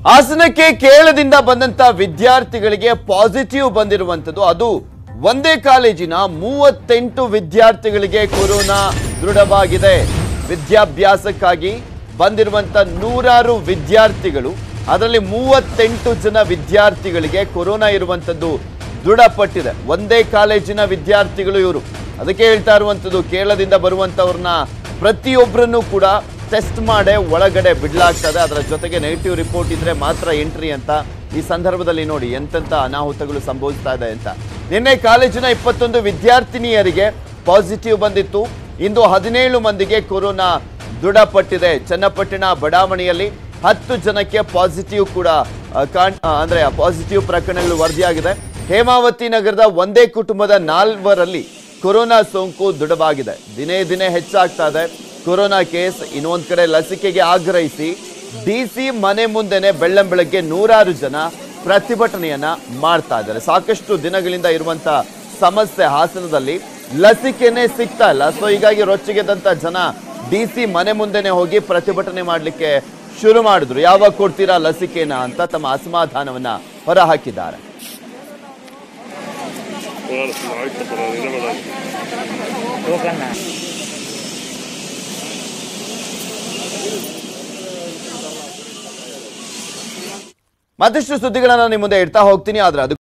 ಹಾಸನಕ್ಕೆ ಕೇರಳದಿಂದ ಬಂದಂತ ವಿದ್ಯಾರ್ಥಿಗಳಿಗೆ ಪಾಸಿಟಿವ್ ಬಂದಿರುವಂತದ್ದು ಅದು ಒಂದೇ ಕಾಲೇಜಿನ ಮೂವತ್ತೆಂಟು ವಿದ್ಯಾರ್ಥಿಗಳಿಗೆ ಕೊರೋನಾ ದೃಢವಾಗಿದೆ ವಿದ್ಯಾಭ್ಯಾಸಕ್ಕಾಗಿ ಬಂದಿರುವಂತ ನೂರಾರು ವಿದ್ಯಾರ್ಥಿಗಳು ಅದರಲ್ಲಿ ಮೂವತ್ತೆಂಟು ಜನ ವಿದ್ಯಾರ್ಥಿಗಳಿಗೆ ಕೊರೋನಾ ಇರುವಂತದ್ದು ದೃಢಪಟ್ಟಿದೆ ಒಂದೇ ಕಾಲೇಜಿನ ವಿದ್ಯಾರ್ಥಿಗಳು ಇವರು ಅದಕ್ಕೆ ಹೇಳ್ತಾ ಇರುವಂತದ್ದು ಕೇರಳದಿಂದ ಬರುವಂತವ್ರನ್ನ ಪ್ರತಿಯೊಬ್ಬರನ್ನು ಕೂಡ ಟೆಸ್ಟ್ ಮಾಡೇ ಒಳಗಡೆ ಬಿಡ್ಲಾಗ್ತದೆ ಅದರ ಜೊತೆಗೆ ನೆಗೆಟಿವ್ ರಿಪೋರ್ಟ್ ಇದ್ರೆ ಮಾತ್ರ ಎಂಟ್ರಿ ಅಂತ ಈ ಸಂದರ್ಭದಲ್ಲಿ ನೋಡಿ ಎಂತೆಂತ ಅನಾಹುತಗಳು ಸಂಭವಿಸ್ತಾ ಇದೆ ಅಂತ ನಿನ್ನೆ ಕಾಲೇಜಿನ ಇಪ್ಪತ್ತೊಂದು ವಿದ್ಯಾರ್ಥಿನಿಯರಿಗೆ ಪಾಸಿಟಿವ್ ಬಂದಿತ್ತು ಇಂದು ಹದಿನೇಳು ಮಂದಿಗೆ ಕೊರೋನಾ ದೃಢಪಟ್ಟಿದೆ ಚನ್ನಪಟ್ಟಣ ಬಡಾವಣೆಯಲ್ಲಿ ಹತ್ತು ಜನಕ್ಕೆ ಪಾಸಿಟಿವ್ ಕೂಡ ಆ, ಕಾಣ್ ಆ, ಅಂದ್ರೆ ಪಾಸಿಟಿವ್ ಪ್ರಕರಣಗಳು ವರದಿಯಾಗಿದೆ ಹೇಮಾವತಿ ನಗರದ ಒಂದೇ ಕುಟುಂಬದ ನಾಲ್ವರಲ್ಲಿ ಕೊರೋನಾ ಸೋಂಕು ದೃಢವಾಗಿದೆ ದಿನೇ ದಿನೇ ಹೆಚ್ಚಾಗ್ತಾ ಇದೆ ಕೊರೋನಾ ಕೇಸ್ ಇನ್ನೊಂದ್ ಕಡೆ ಲಸಿಕೆಗೆ ಆಗ್ರಹಿಸಿ ಡಿಸಿ ಮನೆ ಮುಂದೆನೆ ಬೆಳ್ಳಂ ಬೆಳಗ್ಗೆ ನೂರಾರು ಜನ ಪ್ರತಿಭಟನೆಯನ್ನ ಮಾಡ್ತಾ ಇದ್ದಾರೆ ಸಾಕಷ್ಟು ದಿನಗಳಿಂದ ಇರುವಂತ ಸಮಸ್ಯೆ ಹಾಸನದಲ್ಲಿ ಲಸಿಕೆನೆ ಸಿಗ್ತಾ ಇಲ್ಲ ಸೊ ಹೀಗಾಗಿ ರೊಚ್ಚಿಗೆದಂತ ಜನ ಡಿಸಿ ಮನೆ ಮುಂದೆನೆ ಹೋಗಿ ಪ್ರತಿಭಟನೆ ಮಾಡ್ಲಿಕ್ಕೆ ಶುರು ಮಾಡಿದ್ರು ಯಾವಾಗ ಕೊಡ್ತೀರಾ ಲಸಿಕೆನ ಅಂತ ತಮ್ಮ ಅಸಮಾಧಾನವನ್ನ ಹೊರಹಾಕಿದ್ದಾರೆ ಆಯ್ತಪ್ಪ ನಾನು ಇಲ್ಲ ಮೇಡಮ್ ಹೋಗಣ್ಣ ಮತ್ತಷ್ಟು ಸುದ್ದಿಗಳನ್ನ ನಿಮ್ಮ ಮುಂದೆ ಇಡ್ತಾ ಹೋಗ್ತೀನಿ ಆದ್ರೆ ಅದು